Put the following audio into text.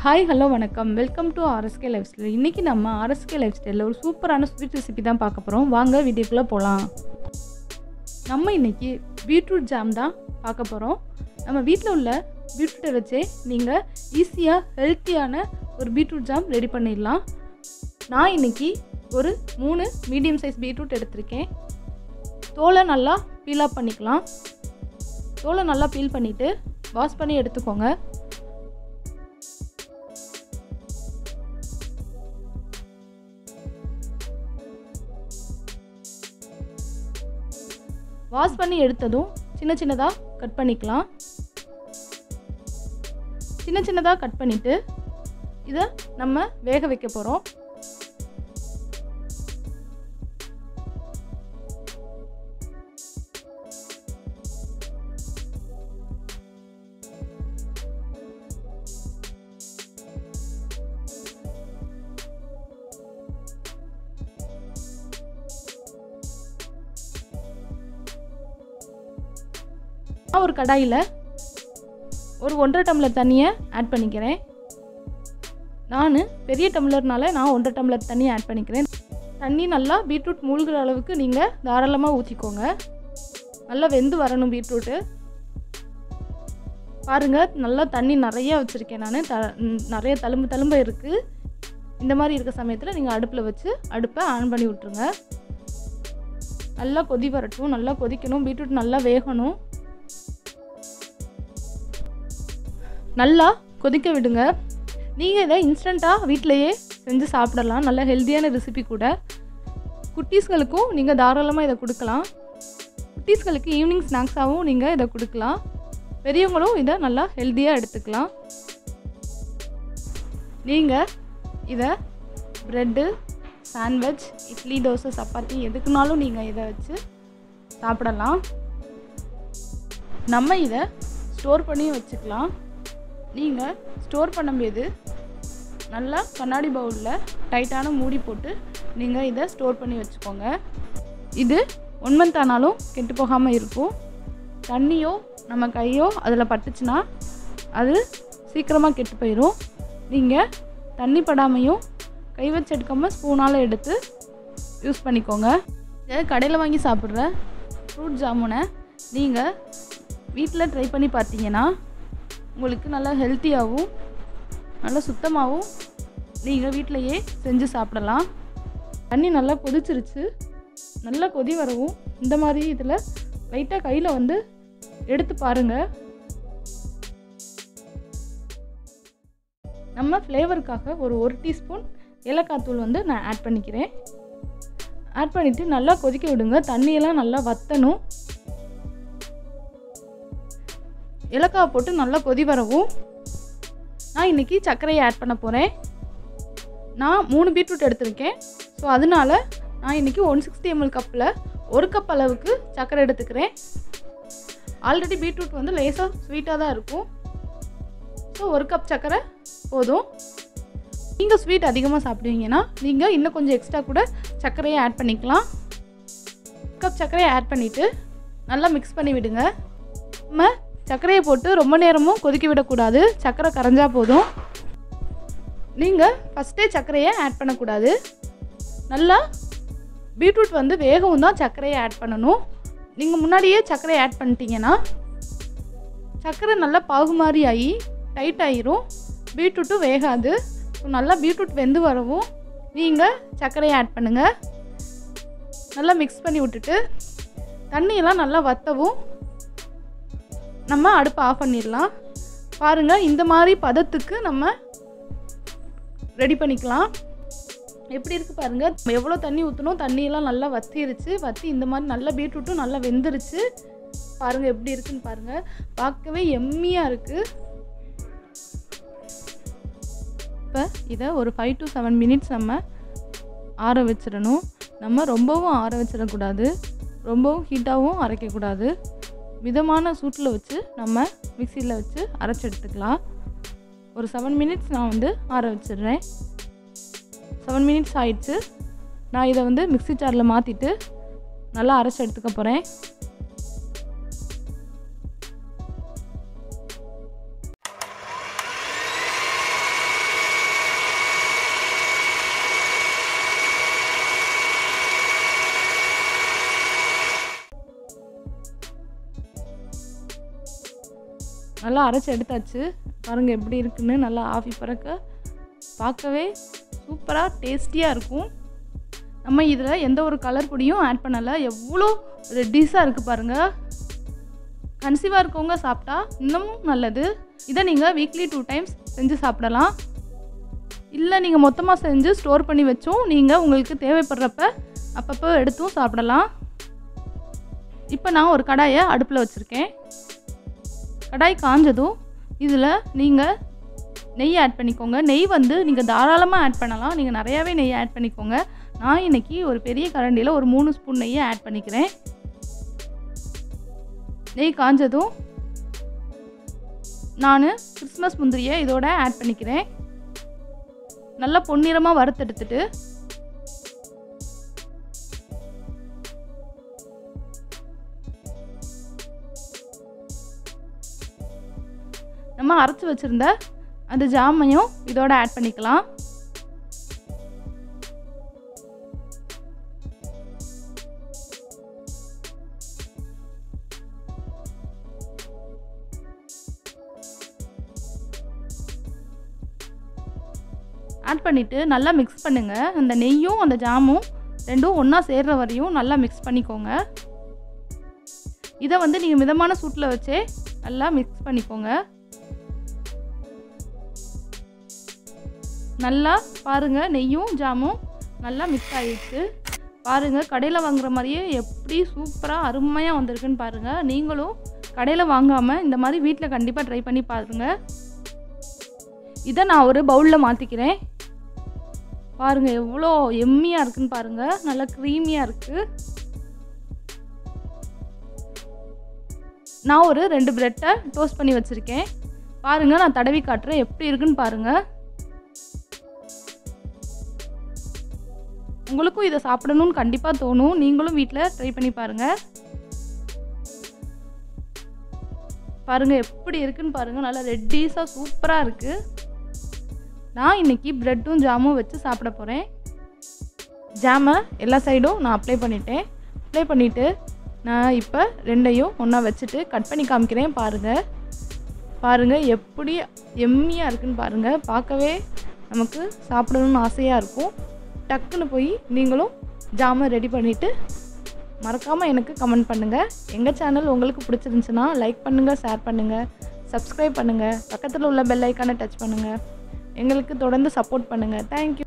hi hello வணக்கம் welcome to RSK lifestyle இன்றைக்கி நம்ம ஆர்எஸ்கே லைஃப் ஸ்டைலில் ஒரு சூப்பரான ஸ்வீட் ரெசிபி தான் பார்க்க போகிறோம் வாங்க வீடியோக்குள்ளே போகலாம் நம்ம இன்றைக்கி பீட்ரூட் ஜாம் தான் பார்க்க போகிறோம் நம்ம வீட்டில் உள்ள பீட்ரூட்டை வச்சே நீங்கள் ஈஸியாக ஹெல்த்தியான ஒரு பீட்ரூட் ஜாம் ரெடி பண்ணிடலாம் நான் இன்றைக்கி ஒரு மூணு மீடியம் சைஸ் பீட்ரூட் எடுத்திருக்கேன் தோலை நல்லா பீல் ஆஃப் பண்ணிக்கலாம் தோலை நல்லா பீல் பண்ணிவிட்டு வாஷ் பண்ணி எடுத்துக்கோங்க வாஷ் பண்ணி எடுத்ததும் சின்ன சின்னதாக கட் பண்ணிக்கலாம் சின்ன சின்னதாக கட் பண்ணிவிட்டு இதை நம்ம வேக வைக்க போகிறோம் நான் ஒரு கடாயில் ஒரு ஒன்றரை டம்ளர் தண்ணியை ஆட் பண்ணிக்கிறேன் நான் பெரிய டம்ளர்னால நான் ஒன்றரை டம்ளர் தண்ணி ஆட் பண்ணிக்கிறேன் தண்ணி நல்லா பீட்ரூட் மூழ்கிற அளவுக்கு நீங்கள் தாராளமாக ஊற்றிக்கோங்க நல்லா வெந்து வரணும் பீட்ரூட்டு பாருங்கள் நல்லா தண்ணி நிறைய வச்சுருக்கேன் நான் த நிறைய தழும்பு தழும்பு இருக்குது இந்த மாதிரி இருக்க சமயத்தில் நீங்கள் அடுப்பில் வச்சு அடுப்பை ஆன் பண்ணி விட்ருங்க நல்லா கொதி வரட்டும் நல்லா கொதிக்கணும் பீட்ரூட் நல்லா வேகணும் நல்லா கொதிக்க விடுங்க நீங்கள் இதை இன்ஸ்டண்ட்டாக வீட்டிலையே செஞ்சு சாப்பிடலாம் நல்ல ஹெல்த்தியான ரெசிபி கூட குட்டீஸ்களுக்கும் நீங்கள் தாராளமாக இதை கொடுக்கலாம் குட்டீஸ்களுக்கு ஈவினிங் ஸ்நாக்ஸாகவும் நீங்கள் இதை கொடுக்கலாம் பெரியவங்களும் இதை நல்லா ஹெல்த்தியாக எடுத்துக்கலாம் நீங்கள் இதை ப்ரெட்டு சாண்ட்விச் இட்லி தோசை சப்பாத்தி எதுக்குனாலும் நீங்கள் இதை வச்சு சாப்பிடலாம் நம்ம இதை ஸ்டோர் பண்ணி வச்சுக்கலாம் நீங்கள் ஸ்டோர் பண்ணும்போது நல்லா கண்ணாடி பவுலில் டைட்டான மூடி போட்டு நீங்கள் இதை ஸ்டோர் பண்ணி வச்சுக்கோங்க இது ஒன் மந்த் ஆனாலும் கெட்டு போகாமல் இருக்கும் தண்ணியோ நம்ம கையோ அதில் பட்டுச்சுன்னா அது சீக்கிரமாக கெட்டு போயிடும் நீங்கள் தண்ணி படாமையும் கை வச்சு எடுக்காமல் ஸ்பூனால் எடுத்து யூஸ் பண்ணிக்கோங்க இதை கடையில் வாங்கி சாப்பிட்ற ஃப்ரூட் ஜாமுனை நீங்கள் வீட்டில் ட்ரை பண்ணி பார்த்தீங்கன்னா உங்களுக்கு நல்லா ஹெல்த்தியாகவும் நல்லா சுத்தமாகவும் நீங்கள் வீட்டிலையே செஞ்சு சாப்பிடலாம் தண்ணி நல்லா கொதிச்சிருச்சு நல்லா கொதி வரவும் இந்த மாதிரி இதில் லைட்டாக கையில் வந்து எடுத்து பாருங்கள் நம்ம ஃப்ளேவருக்காக ஒரு ஒரு டீஸ்பூன் ஏலக்காய் தூள் வந்து நான் ஆட் பண்ணிக்கிறேன் ஆட் பண்ணிவிட்டு நல்லா கொதிக்க விடுங்க தண்ணியெல்லாம் நல்லா வற்றணும் ஏலக்காய் போட்டு நல்லா கொதி வரவும் நான் இன்றைக்கி சர்க்கரையை ஆட் பண்ண போகிறேன் நான் மூணு பீட்ரூட் எடுத்திருக்கேன் ஸோ அதனால நான் இன்றைக்கி ஒன் சிக்ஸ்டி எம்எல் கப்பில் ஒரு கப் அளவுக்கு சர்க்கரை எடுத்துக்கிறேன் ஆல்ரெடி பீட்ரூட் வந்து லேசாக ஸ்வீட்டாக தான் இருக்கும் ஸோ ஒரு கப் சர்க்கரை போதும் நீங்கள் ஸ்வீட் அதிகமாக சாப்பிடுவீங்கன்னா நீங்கள் இன்னும் கொஞ்சம் எக்ஸ்ட்ரா கூட சர்க்கரையை ஆட் பண்ணிக்கலாம் கப் சர்க்கரையை ஆட் பண்ணிவிட்டு நல்லா மிக்ஸ் பண்ணி விடுங்க நம்ம சர்க்கரையை போட்டு ரொம்ப நேரமும் கொதிக்க விடக்கூடாது சர்க்கரை கரைஞ்சா போதும் நீங்கள் ஃபஸ்ட்டே சர்க்கரையை ஆட் பண்ணக்கூடாது நல்லா பீட்ரூட் வந்து வேகவும் தான் சர்க்கரையை ஆட் பண்ணணும் நீங்கள் முன்னாடியே சர்க்கரையை ஆட் பண்ணிட்டீங்கன்னா சர்க்கரை நல்லா பாகு மாதிரி ஆகி டைட் ஆகிரும் பீட்ரூட்டும் வேகாது ஸோ நல்லா பீட்ரூட் வெந்து வரவும் நீங்கள் சர்க்கரையை ஆட் பண்ணுங்கள் நல்லா மிக்ஸ் பண்ணி விட்டுட்டு தண்ணியெல்லாம் நல்லா வற்றவும் நம்ம அடுப்பை ஆஃப் பண்ணிடலாம் பாருங்கள் இந்த மாதிரி பதத்துக்கு நம்ம ரெடி பண்ணிக்கலாம் எப்படி இருக்குது பாருங்கள் நம்ம எவ்வளோ தண்ணி ஊற்றணும் தண்ணியெல்லாம் நல்லா வத்திருச்சு வத்தி இந்த மாதிரி நல்லா பீட்ரூட்டும் நல்லா வெந்துருச்சு பாருங்கள் எப்படி இருக்குன்னு பாருங்கள் பார்க்கவே எம்மியாக இருக்குது இப்போ இதை ஒரு ஃபைவ் டு செவன் மினிட்ஸ் நம்ம ஆற வச்சிடணும் நம்ம ரொம்பவும் ஆற வச்சிடக்கூடாது ரொம்பவும் ஹீட்டாகவும் அரைக்கக்கூடாது மிதமான சூட்டில் வச்சு நம்ம மிக்சியில் வச்சு அரைச்சி எடுத்துக்கலாம் ஒரு செவன் மினிட்ஸ் நான் வந்து ஆற வச்சிடுறேன் செவன் மினிட்ஸ் ஆயிடுச்சு நான் இதை வந்து மிக்சி ஜாரில் மாற்றிட்டு நல்லா அரைச்சி எடுத்துக்க போகிறேன் நல்லா அரைச்சி எடுத்தாச்சு பாருங்கள் எப்படி இருக்குன்னு நல்லா ஆஃபி பறக்க பார்க்கவே சூப்பராக டேஸ்டியாக இருக்கும் நம்ம இதில் எந்த ஒரு கலர் பொடியும் ஆட் பண்ணலை எவ்வளோ ரெட்டிஸாக இருக்குது பாருங்கள் கன்சீவாக இருக்கவங்க சாப்பிட்டா இன்னமும் நல்லது இதை நீங்கள் வீக்லி டூ டைம்ஸ் செஞ்சு சாப்பிடலாம் இல்லை நீங்கள் மொத்தமாக செஞ்சு ஸ்டோர் பண்ணி வச்சும் நீங்கள் உங்களுக்கு தேவைப்படுறப்ப அப்பப்போ எடுத்தும் சாப்பிடலாம் இப்போ நான் ஒரு கடாயை அடுப்பில் வச்சுருக்கேன் கடாய் காஞ்சதும் இதில் நீங்கள் நெய் ஆட் பண்ணிக்கோங்க நெய் வந்து நீங்கள் தாராளமாக ஆட் பண்ணலாம் நீங்கள் நிறையாவே நெய் ஆட் பண்ணிக்கோங்க நான் இன்றைக்கி ஒரு பெரிய கரண்டியில் ஒரு மூணு ஸ்பூன் நெய்யை ஆட் பண்ணிக்கிறேன் நெய் காஞ்சதும் நான் கிறிஸ்மஸ் முந்திரியை இதோட ஆட் பண்ணிக்கிறேன் நல்லா பொன்னிறமாக வறுத்தெடுத்துட்டு நம்ம அரைச்சி வச்சுருந்த அந்த ஜாமையும் இதோட ஆட் பண்ணிக்கலாம் ஆட் பண்ணிவிட்டு நல்லா மிக்ஸ் பண்ணுங்கள் அந்த நெய்யும் அந்த ஜாமும் ரெண்டும் ஒன்றா சேர்ற வரையும் நல்லா மிக்ஸ் பண்ணிக்கோங்க இதை வந்து நீங்கள் மிதமான சூட்டில் வச்சே நல்லா மிக்ஸ் பண்ணிக்கோங்க நல்லா பாருங்கள் நெய்யும் ஜாமும் நல்லா மிக்ஸ் ஆகிடுச்சு பாருங்கள் கடையில் வாங்குற மாதிரியே எப்படி சூப்பராக அருமையாக வந்திருக்குன்னு பாருங்கள் நீங்களும் கடையில் வாங்காமல் இந்த மாதிரி வீட்டில் கண்டிப்பாக ட்ரை பண்ணி பாருங்கள் இதை நான் ஒரு பவுலில் மாற்றிக்கிறேன் பாருங்கள் எவ்வளோ எம்மியாக இருக்குன்னு பாருங்கள் நல்லா க்ரீமியாக இருக்குது நான் ஒரு ரெண்டு ப்ரெட்டை டோஸ்ட் பண்ணி வச்சுருக்கேன் பாருங்கள் நான் தடவி காட்டுறேன் எப்படி இருக்குன்னு பாருங்கள் உங்களுக்கும் இதை சாப்பிடணும்னு கண்டிப்பாக தோணும் நீங்களும் வீட்டில் ட்ரை பண்ணி பாருங்கள் பாருங்கள் எப்படி இருக்குன்னு பாருங்கள் நல்லா ரெட்டீஸாக சூப்பராக இருக்குது நான் இன்றைக்கி ப்ரெட்டும் ஜாமும் வச்சு சாப்பிட போகிறேன் ஜாமை எல்லா சைடும் நான் அப்ளை பண்ணிட்டேன் அப்ளை பண்ணிவிட்டு நான் இப்போ ரெண்டையும் ஒன்றா வச்சுட்டு கட் பண்ணி காமிக்கிறேன் பாருங்கள் பாருங்கள் எப்படி எம்மியாக இருக்குன்னு பாருங்கள் பார்க்கவே நமக்கு சாப்பிடணும்னு ஆசையாக இருக்கும் டக்குன்னு போய் நீங்களும் ஜாமை ரெடி பண்ணிவிட்டு மறக்காமல் எனக்கு கமெண்ட் பண்ணுங்கள் எங்கள் சேனல் உங்களுக்கு பிடிச்சிருந்துச்சுன்னா லைக் பண்ணுங்கள் ஷேர் பண்ணுங்கள் சப்ஸ்கிரைப் பண்ணுங்கள் பக்கத்தில் உள்ள பெல் ஐக்கானை டச் பண்ணுங்கள் எங்களுக்கு தொடர்ந்து சப்போர்ட் பண்ணுங்கள் தேங்க்யூ